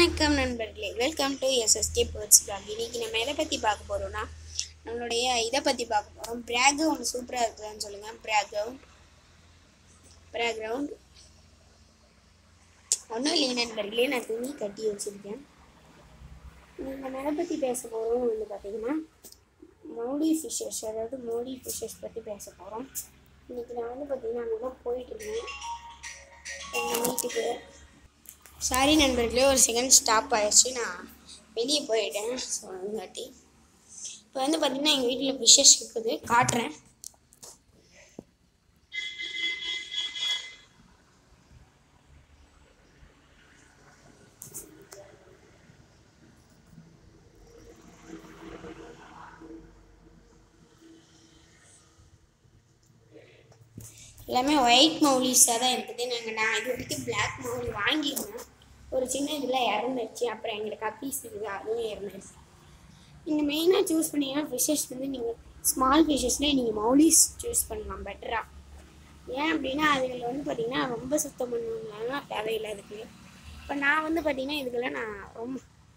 வணக்கம் நண்பர்களே welcome to SSK Birds Blog இன்னைக்கு நம்ம எதை பற்றி பார்க்க போகிறோம்னா நம்மளுடைய இதை பற்றி பார்க்க போகிறோம் பேக்ரவுண்ட் சூப்பராக இருக்குதான்னு சொல்லுங்கள் பேக்ரவுண்ட் பேக்ரவுண்ட் ஒன்றும் இல்லை நண்பர்களே நான் துணி கட்டி வச்சுருக்கேன் இன்னைக்கு நம்ம எதை பற்றி பேச போகிறோம் வந்து பார்த்தீங்கன்னா மௌடி ஃபிஷஸ் அதாவது மௌடி ஃபிஷஸ் பற்றி பேச போகிறோம் இன்னைக்கு நான் வந்து பார்த்தீங்கன்னா அங்கே தான் போயிட்டுருக்கேன் எங்கள் வீட்டுக்கு சாரி நண்பர்களே ஒரு செகண்ட் ஸ்டாப் ஆயிடுச்சு நான் வெளியே போயிட்டேன் ஸோ அதுங்காட்டி இப்போ வந்து பார்த்தீங்கன்னா எங்கள் வீட்டில் ஃபிஷ்ஷஸ் இருக்குது காட்டுறேன் எல்லாமே ஒயிட் மௌலிஸாக தான் இருக்குது நாங்கள் நான் இது வரைக்கும் பிளாக் மௌலி வாங்கியிருந்தேன் ஒரு சின்ன இதில் இறந்துருச்சு அப்புறம் எங்களுக்கு கப்பீஸ் இருக்குது அதுவும் இறந்துருச்சு நீங்கள் மெயினாக சூஸ் பண்ணீங்கன்னா ஃபிஷ்ஷஸ் வந்து நீங்கள் ஸ்மால் ஃபிஷ்ஷஸ்லேயே நீங்கள் மௌலிஸ் சூஸ் பண்ணலாம் பெட்டராக ஏன் அப்படின்னா அதுகளில் வந்து பார்த்திங்கன்னா ரொம்ப சுத்தம் பண்ணணும்னாலாம் தேவையில்லை அதுக்கு இப்போ நான் வந்து பார்த்திங்கன்னா இதுக்கெல்லாம் நான் ரொம்ப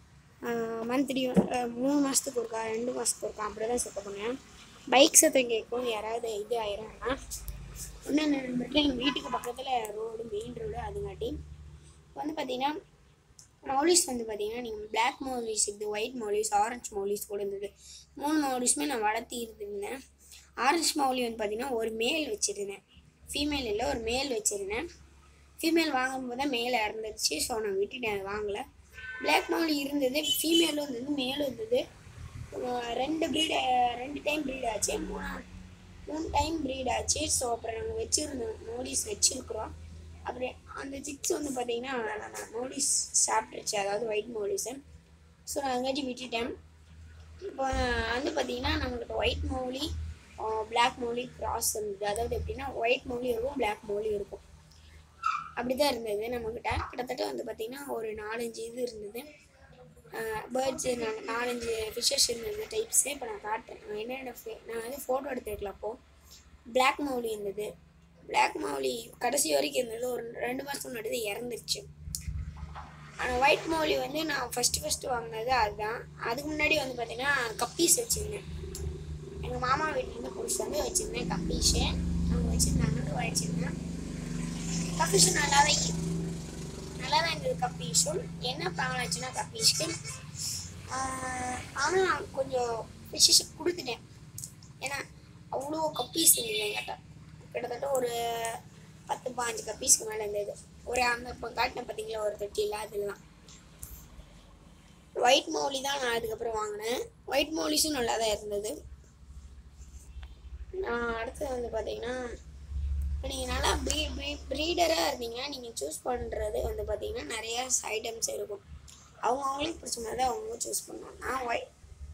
மந்த்லி மூணு மாதத்துக்கு ஒருக்கா ரெண்டு மாதத்துக்கு ஒருக்கா அப்படி தான் சுத்தம் பண்ணுவேன் பைக் சத்தம் கேட்கும் யாராவது இது ஆயிரம்னா இன்னும் நண்பர்களே எங்கள் வீட்டுக்கு பக்கத்தில் ரோடு மெயின் ரோடு அதுங்காட்டி இப்போ வந்து பார்த்தீங்கன்னா மௌலிஸ் வந்து பார்த்தீங்கன்னா நீங்கள் பிளாக் மௌலிஸ் இது ஒயிட் மௌலிஸ் ஆரஞ்சு மௌலிஸ் கூட இருந்தது மூணு மௌலிஸுமே நான் வளர்த்தி இருந்திருந்தேன் ஆரஞ்சு மௌலி வந்து பார்த்தீங்கன்னா ஒரு மேல் வச்சுருந்தேன் ஃபீமேல் இல்லை ஒரு மேல் வச்சுருந்தேன் ஃபீமேல் வாங்கும்போது தான் மேலே இறந்துருச்சு ஸோ நான் விட்டுட்டேன் அதை வாங்கலை பிளாக் மௌலி இருந்தது ஃபீமேலும் இருந்தது மேலும் இருந்தது அஹ் ரெண்டு ப்ரீட் ரெண்டு டைம் ப்ரீட் ஆச்சு மூணு மூணு டைம் ப்ரீட் ஆச்சு ஸோ அப்புறம் நாங்கள் வச்சுருந்தோம் மோடிஸ் வச்சுருக்குறோம் அப்புறம் அந்த சிக்ஸ் வந்து பார்த்தீங்கன்னா மோடிஸ் சாப்பிட்டுருச்சு அதாவது ஒயிட் மோடிஸு ஸோ நான் அங்கேயாச்சும் விட்டுட்டேன் இப்போ வந்து பார்த்தீங்கன்னா நம்மளுக்கு white molly black molly cross இருந்தது அதாவது எப்படின்னா ஒயிட் மௌலி இருக்கும் பிளாக் மௌலி இருக்கும் அப்படி தான் இருந்தது நம்மக்கிட்ட கிட்டத்தட்ட வந்து பார்த்திங்கன்னா ஒரு நாலஞ்சு இது இருந்தது பேர்ட்ஸு நாலஞ்சு ஃபிஷ்ஷஸ் இருந்தது டைப்ஸு இப்போ நான் காட்டுறேன் நான் என்னென்ன fi- நான் வந்து ஃபோட்டோ எடுத்துருக்கலாம் அப்போது பிளாக் மௌலி இருந்தது பிளாக் மௌலி கடைசி வரைக்கும் இருந்தது ஒரு ரெண்டு மாதம் முன்னாடி தான் இறந்துருச்சு ஆனால் ஒயிட் மௌலி வந்து நான் ஃபஸ்ட்டு ஃபஸ்ட்டு வாங்கினது அதுதான் அதுக்கு முன்னாடி வந்து பார்த்தீங்கன்னா கப்பீஸ் வச்சுருந்தேன் எங்கள் மாமா வீட்டிலேருந்து பிடிச்சி வந்து வச்சுருந்தேன் கப்பீஸு அவங்க வச்சுருந்தாங்கன்னு வச்சுருந்தேன் கப்பீஸு நல்லா தான் இருக்கு. நல்லா தான் இருந்தது கப்பீஸும் என்ன ப்ராப்ளம் ஆச்சுன்னா கப்பீஸ்க்கு ஆனால் கொஞ்சம் ஃபிஷ்ஷஸ் கொடுத்துட்டேன் ஏன்னா அவ்வளோ கப்பீஸ் இருந்தது என்கிட்ட கிட்டத்தட்ட ஒரு பத்து பாஞ்சு கப்பீஸ்க்கு மேலே இருந்தது ஒரு அந்த இப்போ காட்டினேன் பார்த்தீங்களா ஒரு தொட்டியில் அதெல்லாம் ஒயிட் மௌலி தான் நான் அதுக்கப்புறம் வாங்கினேன் ஒயிட் மௌலிஸும் நல்லா தான் இருந்தது நான் அடுத்தது வந்து பார்த்தீங்கன்னா இப்போ நீங்கள் நல்லா ப்ரீ ப்ரீ ப்ரீடராக இருந்தீங்கன்னா நீங்கள் சூஸ் பண்ணுறது வந்து பார்த்தீங்கன்னா நிறைய ஐட்டம்ஸ் இருக்கும் அவங்க அவங்களுக்கு பிடிச்ச மாதிரி தான் அவங்க சூஸ் பண்ணுவாங்க நான் ஒய்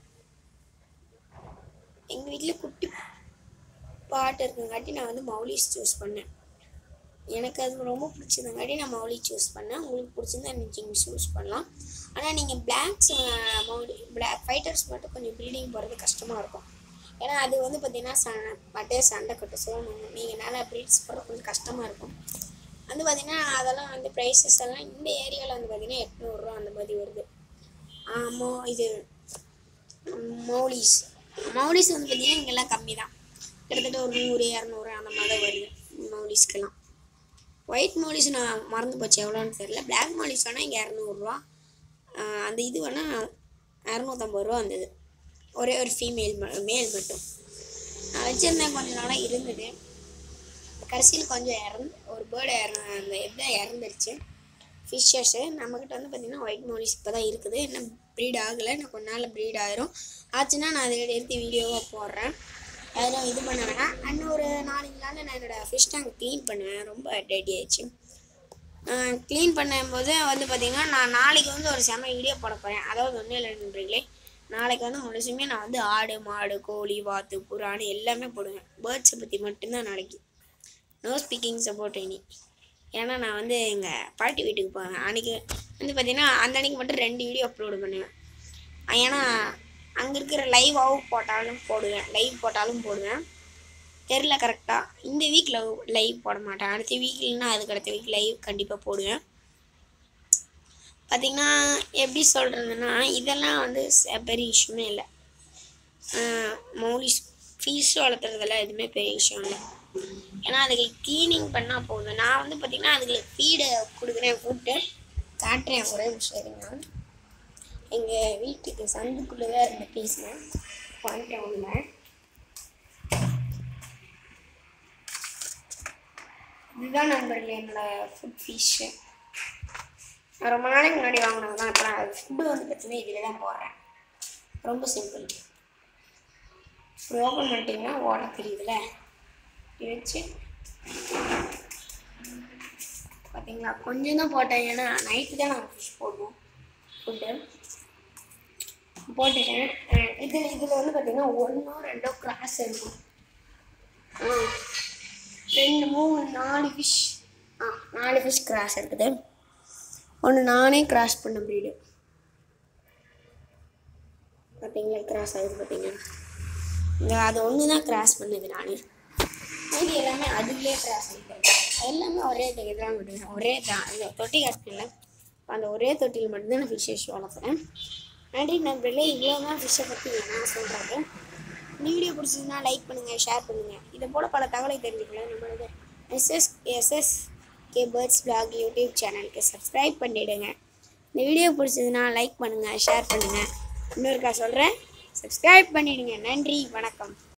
எங்கள் வீட்டில் குட்டி பாட்டு இருக்குங்காட்டி நான் வந்து மௌலிஸ் சூஸ் பண்ணேன் எனக்கு அது ரொம்ப பிடிச்சதுங்காட்டி நான் மௌலி சூஸ் பண்ணேன் உங்களுக்கு பிடிச்சிருந்தா நீங்கள் சூஸ் பண்ணலாம் ஆனால் நீங்கள் பிளாக்ஸ் மௌலி பிளாக் ஃபைட்டர்ஸ் மட்டும் கொஞ்சம் ப்ரீடிங் போகிறது கஷ்டமாக இருக்கும் ஏன்னா அது வந்து பார்த்தீங்கன்னா ச மட்டையை சண்டை கட்டும் ஸோ நீங்கள் நல்லா ப்ரீட்ஸ் போகிறது கொஞ்சம் கஷ்டமாக இருக்கும் வந்து பார்த்தீங்கன்னா அதெல்லாம் வந்து ப்ரைஸஸ் எல்லாம் இந்த ஏரியாவில் வந்து பார்த்தீங்கன்னா எட்நூறுரூவா அந்த மாதிரி வருது ஆமாம் இது மௌலிஸ் மௌலிஸ் வந்து பார்த்தீங்கன்னா இங்கெல்லாம் கம்மி தான் கிட்டத்தட்ட ஒரு நூறு இரநூறு அந்த மாதிரி தான் வருது மௌலிஸ்க்கெல்லாம் ஒயிட் மௌலிஸ் நான் மறந்து போச்சு எவ்வளோன்னு தெரியல பிளாக் மௌலிஸ் வேணால் இங்கே இரநூறுவா அந்த இது வேணால் இரநூத்தம்பது ரூபா வந்தது ஒரே ஒரு ஃபீமேல் மேல் மட்டும் நான் வச்சுருந்தேன் கொஞ்ச நாளாக இருந்தது கடைசியில் கொஞ்சம் இறந்து ஒரு பேர்டு இற அந்த இதை இறந்துருச்சு ஃபிஷ்ஷஸ்ஸு நம்மக்கிட்ட வந்து பார்த்திங்கன்னா ஒயிட் மோலிஸ் இப்போ தான் இருக்குது இன்னும் ப்ரீட் ஆகலை இன்னும் கொஞ்ச நாளில் ப்ரீட் ஆயிரும் ஆச்சுன்னா நான் அதை எடுத்து வீடியோவாக போடுறேன் அதெல்லாம் இது பண்ண வேணாம் இன்னும் ஒரு நாலஞ்சு நாளில் நான் என்னோடய ஃபிஷ் டேங்க் க்ளீன் பண்ணுவேன் ரொம்ப டெடி ஆயிடுச்சு க்ளீன் பண்ணும்போது வந்து பார்த்திங்கன்னா நான் நாளைக்கு வந்து ஒரு செம வீடியோ போட போகிறேன் அதாவது ஒன்றும் இல்லை நண்பர்களே நாளைக்கு வந்து முழுசுமே நான் வந்து ஆடு மாடு கோழி வாத்து புறான்னு எல்லாமே போடுவேன் பேர்ட்ஸை பற்றி மட்டும்தான் நாளைக்கு நோ ஸ்பீக்கிங் சப்போர்ட் எனி ஏன்னா நான் வந்து எங்கள் பாட்டி வீட்டுக்கு போவேன் அன்றைக்கி வந்து பார்த்திங்கன்னா அந்த அன்றைக்கி மட்டும் ரெண்டு வீடியோ அப்லோடு பண்ணுவேன் ஏன்னா அங்கே இருக்கிற லைவாகவும் போட்டாலும் போடுவேன் லைவ் போட்டாலும் போடுவேன் தெரில கரெக்டாக இந்த வீக் லவ் லைவ் போட மாட்டேன் அடுத்த வீக் இல்லைன்னா அதுக்கு அடுத்த வீக் லைவ் கண்டிப்பாக போடுவேன் பார்த்திங்கன்னா எப்படி சொல்கிறதுனா இதெல்லாம் வந்து ச- பெரிய விஷயமே இல்லை மௌலிஸ் ஃபீஸ் வளர்த்துறதெல்லாம் எதுவுமே பெரிய விஷயம் இல்லை ஏன்னா அதுக்கு க்ளீனிங் பண்ணால் போதும் நான் வந்து பார்த்திங்கன்னா அதுக்கு ஃபீடை கொடுக்குறேன் ஃபுட்டு காட்டுறேன் ஒரே நிமிஷம் இருங்க எங்கள் வீட்டுக்கு சந்துக்குள்ளே தான் இருந்த பீஸ்னு வந்துட்டேன் ஒன்று இதுதான் நண்பர்களே என்னோட ஃபுட் ஃபிஷ்ஷு நான் ரொம்ப நாளைக்கு முன்னாடி வாங்கினது தான் இப்போ நான் ஃபுட்டு வந்து பார்த்தீங்கன்னா இதில் தான் போடுறேன் ரொம்ப சிம்பிள் இப்படி ஓப்பன் பண்ணிட்டீங்கன்னா ஓட தெரியுதுல்ல இப்படி வச்சு பார்த்தீங்களா கொஞ்சம் தான் போட்டேன் ஏன்னா நைட்டு தான் நாங்கள் ஃபிஷ் போடுவோம் ஃபுட்டு போட்டுட்டேன் அஹ் இது இதில் வந்து பார்த்தீங்கன்னா ஒன்றோ ரெண்டோ கிராஸ் இருக்கும் ஆ ரெண்டு மூணு நாலு ஃபிஷ் ஆ நாலு ஃபிஷ் கிராஸ் இருக்குது ஒன்று நானே கிராஸ் பண்ண ப்ரீடு பார்த்தீங்களா கிராஸ் ஆகுது பார்த்தீங்களா இந்த அது ஒன்று தான் கிராஸ் பண்ணது நான் மீதி எல்லாமே அதுலேயே கிராஸ் ஆகிட்டு எல்லாமே ஒரே இதுக்கு தான் விடுவேன் ஒரே தான் இது தொட்டி கட்டினல அந்த ஒரே தொட்டியில் மட்டும்தான் நான் ஃபிஷ்ஷஸ் வளர்க்குறேன் நன்றி நண்பர்களே இவ்வளோ தான் ஃபிஷ்ஷை பற்றி நான் சொல்கிறது இந்த வீடியோ பிடிச்சதுன்னா லைக் பண்ணுங்கள் ஷேர் பண்ணுங்கள் இதை போல் பல தகவலை தெரிஞ்சுக்கலாம் நம்மளது SS SS K Birds Blog YouTube சேனலுக்கு சப்ஸ்கிரைப் பண்ணிவிடுங்க இந்த வீடியோ பிடிச்சதுன்னா லைக் பண்ணுங்கள் ஷேர் பண்ணுங்கள் இன்னொருக்கா சொல்கிறேன் சப்ஸ்கிரைப் பண்ணிவிடுங்க நன்றி வணக்கம்